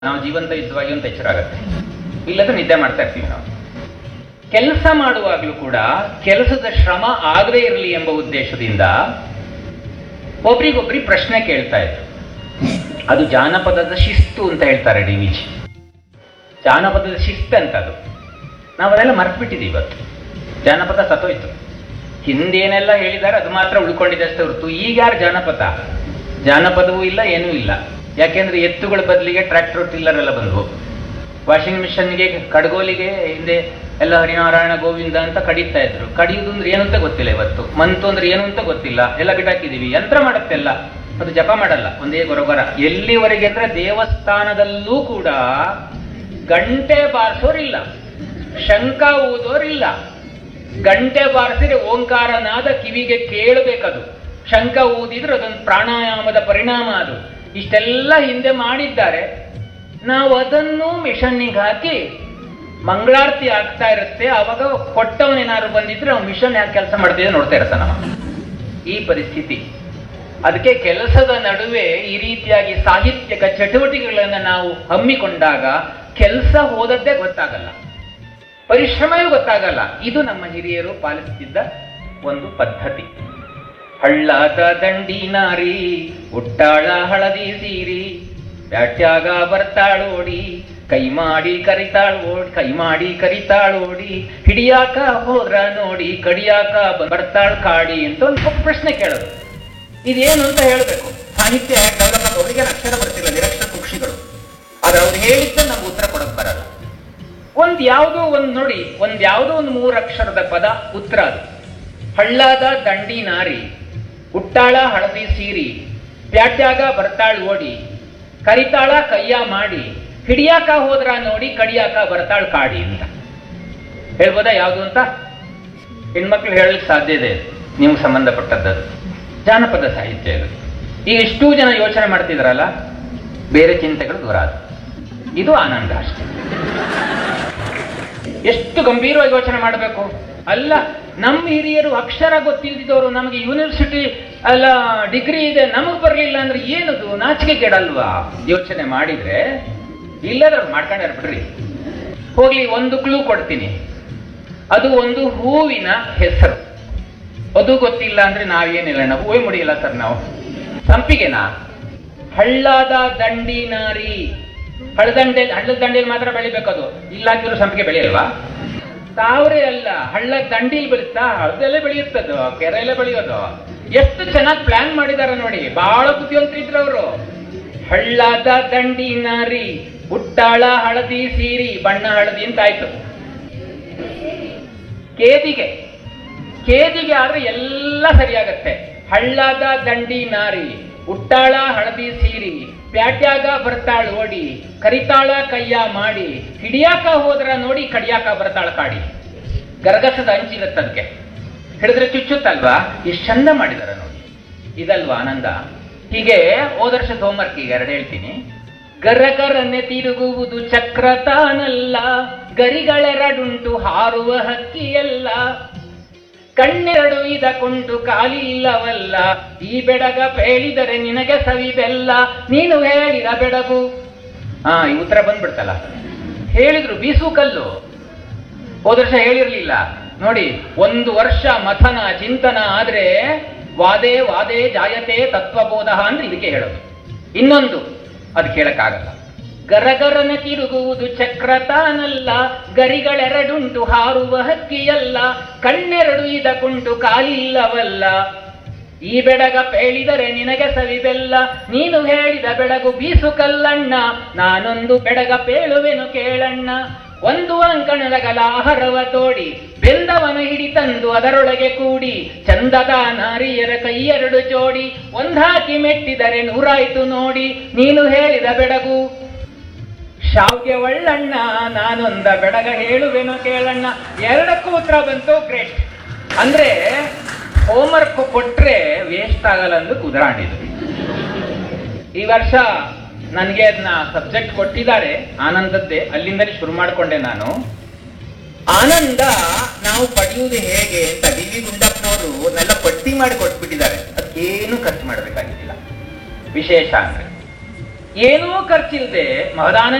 ನಾವು ಜೀವಂತ ಇದ್ವಾಗಿ ಅಂತ ಎಚ್ಚರ ಆಗುತ್ತೆ ಇಲ್ಲದ್ರೆ ನಿದ್ದೆ ಮಾಡ್ತಾ ಇರ್ತೀವಿ ನಾವು ಕೆಲಸ ಮಾಡುವಾಗಲೂ ಕೂಡ ಕೆಲಸದ ಶ್ರಮ ಆಗದೇ ಇರಲಿ ಎಂಬ ಉದ್ದೇಶದಿಂದ ಒಬ್ರಿಗೊಬ್ರಿ ಪ್ರಶ್ನೆ ಕೇಳ್ತಾ ಇದ್ರು ಅದು ಜಾನಪದದ ಶಿಸ್ತು ಅಂತ ಹೇಳ್ತಾರೆ ಡಿ ವಿಜಿ ಜಾನಪದದ ಶಿಸ್ತು ಅಂತ ಅದು ನಾವು ಅದೆಲ್ಲ ಮರ್ತ್ಬಿಟ್ಟಿದ್ದೀವಿ ಇವತ್ತು ಜಾನಪದ ಸತ್ತೋಯ್ತು ಹಿಂದೇನೆಲ್ಲ ಹೇಳಿದ್ದಾರೆ ಅದು ಮಾತ್ರ ಉಳ್ಕೊಂಡಿದೆ ಅಷ್ಟೇ ಹೊರತು ಈಗ ಯಾರು ಜಾನಪದ ಜಾನಪದವೂ ಇಲ್ಲ ಏನೂ ಇಲ್ಲ ಯಾಕೆಂದ್ರೆ ಎತ್ತುಗಳ ಬದಲಿಗೆ ಟ್ರ್ಯಾಕ್ಟರ್ ಟಿಲ್ಲರ್ ಎಲ್ಲ ಬಂದವು ವಾಷಿಂಗ್ ಮಿಷನ್ಗೆ ಕಡ್ಗೋಲಿಗೆ ಹಿಂದೆ ಎಲ್ಲ ಹರಿನಾರಾಯಣ ಗೋವಿಂದ ಅಂತ ಕಡಿತಾ ಇದ್ರು ಕಡಿಯುವುದು ಅಂದ್ರೆ ಏನು ಅಂತ ಗೊತ್ತಿಲ್ಲ ಇವತ್ತು ಮಂತು ಅಂದ್ರೆ ಏನು ಅಂತ ಗೊತ್ತಿಲ್ಲ ಎಲ್ಲ ಬಿಟ್ಟಾಕಿದೀವಿ ಯಂತ್ರ ಮಾಡುತ್ತೆಲ್ಲ ಅದು ಜಪ ಮಾಡಲ್ಲ ಒಂದೇ ಗೊರಗೊರ ಎಲ್ಲಿವರೆಗೆ ಅಂದ್ರೆ ದೇವಸ್ಥಾನದಲ್ಲೂ ಕೂಡ ಗಂಟೆ ಬಾರಿಸೋರಿಲ್ಲ ಶಂಕ ಊದೋರಿಲ್ಲ ಗಂಟೆ ಬಾರಿಸಿದ್ರೆ ಓಂಕಾರನಾದ ಕಿವಿಗೆ ಕೇಳಬೇಕದು ಶಂಕ ಊದಿದ್ರೆ ಅದೊಂದು ಪ್ರಾಣಾಯಾಮದ ಪರಿಣಾಮ ಅದು ಇಷ್ಟೆಲ್ಲ ಹಿಂದೆ ಮಾಡಿದ್ದಾರೆ ನಾವು ಅದನ್ನು ಮಿಷನ್ನಿಗೆ ಹಾಕಿ ಮಂಗಳಾರತಿ ಆಗ್ತಾ ಇರುತ್ತೆ ಅವಾಗ ಕೊಟ್ಟವನೇನಾದ್ರು ಬಂದಿದ್ರೆ ಅವ್ನು ಮಿಷನ್ ಯಾಕೆ ಕೆಲಸ ಮಾಡ್ತಿದ್ರೆ ನೋಡ್ತಾ ಇರ್ತಾನ ಅವ. ಈ ಪರಿಸ್ಥಿತಿ ಅದಕ್ಕೆ ಕೆಲಸದ ನಡುವೆ ಈ ರೀತಿಯಾಗಿ ಸಾಹಿತ್ಯಕ ಚಟುವಟಿಕೆಗಳನ್ನು ನಾವು ಹಮ್ಮಿಕೊಂಡಾಗ ಕೆಲಸ ಹೋದದ್ದೇ ಗೊತ್ತಾಗಲ್ಲ ಪರಿಶ್ರಮವೇ ಗೊತ್ತಾಗಲ್ಲ ಇದು ನಮ್ಮ ಹಿರಿಯರು ಪಾಲಿಸುತ್ತಿದ್ದ ಒಂದು ಪದ್ಧತಿ ಹಳ್ಳಾದ ದಂಡಿ ನಾರಿ ಉಟ್ಟಾಳ ಹಳದಿ ಸೀರಿ ಬ್ಯಾಟ್ಯಾಗ ಬರ್ತಾಳೋಡಿ ಕೈ ಮಾಡಿ ಕರಿತಾಳೋಡಿ ಕೈ ಮಾಡಿ ಕರಿತಾಳೋಡಿ ಹಿಡಿಯಾಕ ಹೋದ್ರ ನೋಡಿ ಕಡಿಯಾಕ ಬರ್ತಾಳ್ ಕಾಡಿ ಅಂತ ಒಂದು ಪ್ರಶ್ನೆ ಕೇಳೋದು ಇದೇನು ಅಂತ ಹೇಳಬೇಕು ಸಾಹಿತ್ಯ ಡೆವಲಪ್ ಅವರಿಗೆ ಅಕ್ಷರ ಬರ್ತಿಲ್ಲ ನಿರಕ್ಷರ ಕುಕ್ಷಿಗಳು ಆದ್ರೆ ಅವ್ರು ಹೇಳಿದ್ದ ನಮ್ಗೆ ಉತ್ತರ ಕೊಡಕ್ ಬರಲ್ಲ ಒಂದ್ ಯಾವುದೋ ಒಂದ್ ನೋಡಿ ಒಂದ್ ಯಾವುದೋ ಒಂದು ಮೂರು ಅಕ್ಷರದ ಪದ ಉತ್ತರ ಅದು ಹಳ್ಳಾದ ದಂಡಿ ನಾರಿ ಉಟ್ಟಾಳ ಹಳದಿ ಸೀರಿ ಪ್ಯಾಟ್ಯಾಗ ಬರ್ತಾಳ್ ಓಡಿ ಕರಿತಾಳ ಕೈಯ ಮಾಡಿ ಹಿಡಿಯಾಕ ಹೋದ್ರ ನೋಡಿ ಕಡಿಯಾಕ ಬರ್ತಾಳ್ ಕಾಡಿ ಅಂತ ಹೇಳ್ಬೋದಾ ಯಾವುದು ಅಂತ ಹೆಣ್ಮಕ್ಳು ಹೇಳಲಿಕ್ಕೆ ಸಾಧ್ಯ ಇದೆ ನಿಮ್ಗೆ ಸಂಬಂಧಪಟ್ಟದ್ದು ಜಾನಪದ ಸಾಹಿತ್ಯ ಇದು ಈಗ ಇಷ್ಟೂ ಜನ ಯೋಚನೆ ಮಾಡ್ತಿದ್ರಲ್ಲ ಬೇರೆ ಚಿಂತೆಗಳು ದೂರ ಆದ ಇದು ಆನಂದ ಅಷ್ಟೇ ಎಷ್ಟು ಗಂಭೀರವಾಗಿ ಯೋಚನೆ ಮಾಡಬೇಕು ಅಲ್ಲ ನಮ್ಮ ಹಿರಿಯರು ಅಕ್ಷರ ಗೊತ್ತಿಲ್ದಿದ್ದವರು ನಮಗೆ ಯೂನಿವರ್ಸಿಟಿ ಅಲ್ಲ ಡಿಗ್ರಿ ಇದೆ ನಮಗ್ ಬರಲಿಲ್ಲ ಅಂದ್ರೆ ಏನದು ನಾಚಿಕೆ ಕೆಡಲ್ವಾ ಯೋಚನೆ ಮಾಡಿದ್ರೆ ಇಲ್ಲದ್ರೆ ಮಾಡ್ಕೊಂಡ್ಯಾರ ಬಿಡ್ರಿ ಹೋಗ್ಲಿ ಒಂದು ಕ್ಲೂ ಕೊಡ್ತೀನಿ ಅದು ಒಂದು ಹೂವಿನ ಹೆಸರು ಅದು ಗೊತ್ತಿಲ್ಲ ಅಂದ್ರೆ ನಾವೇನಿಲ್ಲ ನಾವು ಹೂವೇ ಮುಡಿಯಲ್ಲ ಸರ್ ನಾವು ಸಂಪಿಗೆನಾ ಹಳ್ಳದ ದಂಡಿ ನಾರಿ ಹಳ್ಳದಂಡೆ ಹಳ್ಳದ ದಂಡೆಯಲ್ಲಿ ಮಾತ್ರ ಬೆಳಿಬೇಕದು ಇಲ್ಲ ಹಾಕಿದ್ರು ಸಂಪಿಗೆ ಬೆಳೆಯಲ್ವಾ ತಾವ್ರೆ ಅಲ್ಲ ಹಳ್ಳ ದಂಡಿಲ್ ಬೆಳೀತಾ ಹಳದಲ್ಲೇ ಬೆಳೆಯುತ್ತದು ಕೆರೆಯಲ್ಲೇ ಬೆಳೆಯೋದು ಎಷ್ಟು ಚೆನ್ನಾಗಿ ಪ್ಲಾನ್ ಮಾಡಿದಾರೆ ನೋಡಿ ಬಹಳ ಬುದ್ಧಿವಂತರಿದ್ರು ಅವರು ಹಳ್ಳದ ದಂಡಿ ನಾರಿ ಹುಟ್ಟಾಳ ಹಳದಿ ಸೀರಿ ಬಣ್ಣ ಹಳದಿ ಅಂತ ಆಯ್ತು ಕೇದಿಗೆ ಕೇದಿಗೆ ಆದ್ರೆ ಎಲ್ಲ ಸರಿಯಾಗತ್ತೆ ಹಳ್ಳದ ದಂಡಿ ನಾರಿ ಉಟ್ಟಾಳ ಹಳದಿ ಸೀರಿ ಪ್ಯಾಟ್ಯಾಗ ಬರ್ತಾಳ ಓಡಿ ಕರಿತಾಳ ಕೈಯ ಮಾಡಿ ಹಿಡಿಯಾಕ ಹೋದ್ರ ನೋಡಿ ಕಡಿಯಾಕ ಬರ್ತಾಳ ಕಾಡಿ ಗರಗಸದ ಅಂಚಿರತ್ತದಕ್ಕೆ ಹಿಡಿದ್ರೆ ಚುಚ್ಚುತ್ತಲ್ವಾ ಎಷ್ಟು ಚಂದ ಮಾಡಿದಾರ ನೋಡಿ ಇದಲ್ವಾ ಆನಂದ ಹೀಗೆ ಹೋದರ್ಷದ ಹೋಮ್ವರ್ಕ್ ಈಗ ಎರಡು ಹೇಳ್ತೀನಿ ಗರಗರನೆ ತಿರುಗುವುದು ಚಕ್ರ ತಾನಲ್ಲ ಗರಿಗಳೆರಡುಂಟು ಹಾರುವ ಹಕ್ಕಿಯಲ್ಲ ಕಣ್ಣೆರಡು ಇದಕೊಂಡು ಕಾಲಿಲ್ಲವಲ್ಲ ಈ ಬೆಡಗ ಹೇಳಿದರೆ ನಿನಗೆ ಸವಿಬೆಲ್ಲ ನೀನು ಹೇಳಿದ ಬೆಡಗು ಹಾ ಈ ಉತ್ತರ ಬಂದ್ಬಿಡ್ತಲ್ಲ ಹೇಳಿದ್ರು ಬೀಸು ಕಲ್ಲು ಹೋದ ವರ್ಷ ಹೇಳಿರ್ಲಿಲ್ಲ ನೋಡಿ ಒಂದು ವರ್ಷ ಮಥನ ಚಿಂತನ ಆದ್ರೆ ವಾದೇ ವಾದೇ ಜಾಯತೆ ತತ್ವಬೋಧ ಅಂದ್ರೆ ಇದಕ್ಕೆ ಹೇಳೋದು ಇನ್ನೊಂದು ಅದು ಕೇಳಕ್ಕಾಗಲ್ಲ ಗರಗರನ ತಿರುಗುವುದು ಚಕ್ರ ತಾನಲ್ಲ ಗರಿಗಳೆರಡುಂಟು ಹಾರುವ ಹಕ್ಕಿಯಲ್ಲ ಕಣ್ಣೆರಡು ಇದಕ್ಕುಂಟು ಕಾಲಿಲ್ಲವಲ್ಲ ಈ ಬೆಡಗ ಪೇಳಿದರೆ ನಿನಗೆ ಸವಿಬೆಲ್ಲ ನೀನು ಹೇಳಿದ ಬೆಡಗು ಬೀಸು ಕಲ್ಲಣ್ಣ ನಾನೊಂದು ಬೆಡಗ ಪೇಳುವೆನು ಕೇಳಣ್ಣ ಒಂದು ಅಂಕಣದಗಲ ಆಹಾರವ ತೋಡಿ ಬೆಂದವನ ಹಿಡಿ ತಂದು ಅದರೊಳಗೆ ಕೂಡಿ ಚಂದದ ನಾರಿಯರ ಕೈಯೆರಡು ಜೋಡಿ ಒಂದಾಕಿ ಮೆಟ್ಟಿದರೆ ನೂರಾಯ್ತು ನೋಡಿ ನೀನು ಹೇಳಿದ ಬೆಡಗು ಶಾವ್ಗೆ ಒಳ್ಳಣ್ಣ ನಾನೊಂದ ಬೆಡಗ ಹೇಳುವೆನೋ ಕೇಳಣ್ಣ ಎರಡಕ್ಕೂ ಉತ್ತರ ಬಂತು ಗ್ರೇಟ್ ಅಂದ್ರೆ ಹೋಮ್ವರ್ಕ್ ಕೊಟ್ರೆ ವೇಸ್ಟ್ ಆಗಲ್ಲ ಅಂದು ಕುದುರಾಣಿದು ಈ ವರ್ಷ ನನಗೆ ಅದನ್ನ ಸಬ್ಜೆಕ್ಟ್ ಕೊಟ್ಟಿದ್ದಾರೆ ಆನಂದದ್ದೇ ಅಲ್ಲಿಂದಲೇ ಶುರು ಮಾಡಿಕೊಂಡೆ ನಾನು ಆನಂದ ನಾವು ಪಡೆಯುವುದು ಹೇಗೆ ಅಂತ ಡಿ ವಿ ಗುಂಡಪ್ಪನವರು ಅದನ್ನೆಲ್ಲ ಪಟ್ಟಿ ಮಾಡಿ ಕೊಟ್ಬಿಟ್ಟಿದ್ದಾರೆ ಅದಕ್ಕೇನು ಖರ್ಚು ಮಾಡಬೇಕಾಗಿಲ್ಲ ವಿಶೇಷ ಅಂದ್ರೆ ಏನೂ ಖರ್ಚಿಲ್ಲದೆ ಮಹದಾನ